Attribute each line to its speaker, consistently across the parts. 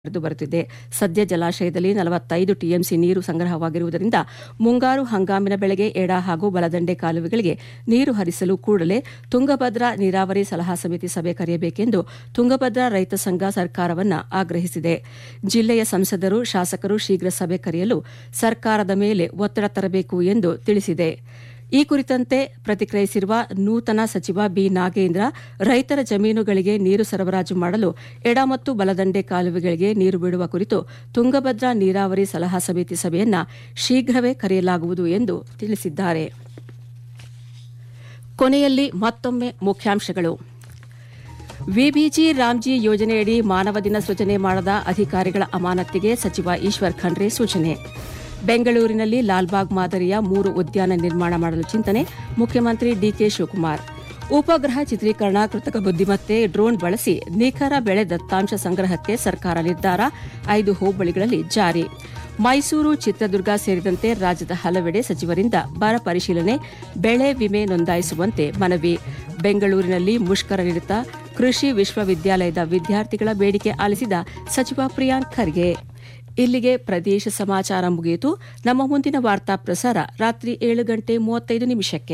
Speaker 1: ಹರಿದು ಬರುತ್ತಿದೆ ಸದ್ಯ ಜಲಾಶಯದಲ್ಲಿ ನಲವತ್ತೈದು ಟಿಎಂಸಿ ನೀರು ಸಂಗ್ರಹವಾಗಿರುವುದರಿಂದ ಮುಂಗಾರು ಹಂಗಾಮಿನ ಬೆಳೆಗೆ ಎಡ ಹಾಗೂ ಬಲದಂಡೆ ಕಾಲುವೆಗಳಿಗೆ ನೀರು ಹರಿಸಲು ಕೂಡಲೇ ತುಂಗಭದ್ರಾ ನೀರಾವರಿ ಸಲಹಾ ಸಮಿತಿ ಸಭೆ ಕರೆಯಬೇಕೆಂದು ತುಂಗಭದ್ರಾ ರೈತ ಸಂಘ ಸರ್ಕಾರವನ್ನು ಆಗ್ರಹಿಸಿದೆ ಜಿಲ್ಲೆಯ ಸಂಸದರು ಶಾಸಕರು ಶೀಘ್ರ ಸಭೆ ಕರೆಯಲು ಸರ್ಕಾರದ ಮೇಲೆ ಒತ್ತಡ ತರಬೇಕು ಎಂದು ತಿಳಿಸಿದೆ ಈ ಕುರಿತಂತೆ ಪ್ರತಿಕ್ರಿಯಿಸಿರುವ ನೂತನ ಸಚಿವ ಬಿ ನಾಗೇಂದ್ರ ರೈತರ ಜಮೀನುಗಳಿಗೆ ನೀರು ಸರಬರಾಜು ಮಾಡಲು ಎಡ ಮತ್ತು ಬಲದಂಡೆ ಕಾಲುವೆಗಳಿಗೆ ನೀರು ಬಿಡುವ ಕುರಿತು ತುಂಗಭದ್ರಾ ನೀರಾವರಿ ಸಲಹಾ ಸಮಿತಿ ಸಭೆಯನ್ನ ಶೀಘ್ರವೇ ಕರೆಯಲಾಗುವುದು ಎಂದು ತಿಳಿಸಿದ್ದಾರೆ ಕೊನೆಯಲ್ಲಿ ಮತ್ತೊಮ್ಮೆ ಮುಖ್ಯಾಂಶಗಳು ವಿಬಿಜಿ ರಾಮ್ಜಿ ಯೋಜನೆಯಡಿ ಮಾನವ ದಿನ ಸೃಜನೆ ಮಾಡದ ಅಧಿಕಾರಿಗಳ ಅಮಾನತಿಗೆ ಸಚಿವ ಈಶ್ವರ್ ಖಂಡ್ರೆ ಸೂಚನೆ ಬೆಂಗಳೂರಿನಲ್ಲಿ ಲಾಲ್ಬಾಗ್ ಮಾದರಿಯ ಮೂರು ಉದ್ಯಾನ ನಿರ್ಮಾಣ ಮಾಡಲು ಚಿಂತನೆ ಮುಖ್ಯಮಂತ್ರಿ ಡಿಕೆ ಶಿವಕುಮಾರ್ ಉಪಗ್ರಹ ಚಿತ್ರೀಕರಣ ಕೃತಕ ಬುದ್ದಿಮತ್ತೆ ಡ್ರೋನ್ ಬಳಸಿ ನಿಖರ ಬೆಳೆ ದತ್ತಾಂಶ ಸಂಗ್ರಹಕ್ಕೆ ಸರ್ಕಾರ ನಿರ್ಧಾರ ಐದು ಹೋಬಳಿಗಳಲ್ಲಿ ಜಾರಿ ಮೈಸೂರು ಚಿತ್ರದುರ್ಗ ಸೇರಿದಂತೆ ರಾಜ್ಯದ ಹಲವೆಡೆ ಸಚಿವರಿಂದ ಬರ ಪರಿಶೀಲನೆ ಬೆಳೆ ವಿಮೆ ನೋಂದಾಯಿಸುವಂತೆ ಮನವಿ ಬೆಂಗಳೂರಿನಲ್ಲಿ ಮುಷ್ಕರ ನಿರತ ಕೃಷಿ ವಿಶ್ವವಿದ್ಯಾಲಯದ ವಿದ್ಯಾರ್ಥಿಗಳ ಬೇಡಿಕೆ ಆಲಿಸಿದ ಸಚಿವ ಪ್ರಿಯಾಂಕ್ ಖರ್ಗೆ ಇಲ್ಲಿಗೆ ಪ್ರದೇಶ ಸಮಾಚಾರ ಮುಗಿಯಿತು ನಮ್ಮ ಮುಂದಿನ ವಾರ್ತಾ ಪ್ರಸಾರ ರಾತ್ರಿ ಏಳು ಗಂಟೆ ಮೂವತ್ತೈದು ನಿಮಿಷಕ್ಕೆ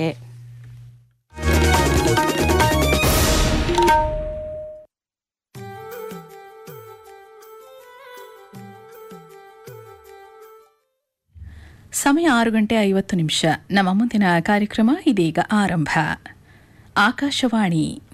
Speaker 2: ಸಮಯ ಆರು ಗಂಟೆ ಐವತ್ತು ನಿಮಿಷ ನಮ್ಮ ಮುಂದಿನ ಕಾರ್ಯಕ್ರಮ ಇದೀಗ ಆರಂಭ ಆಕಾಶವಾಣಿ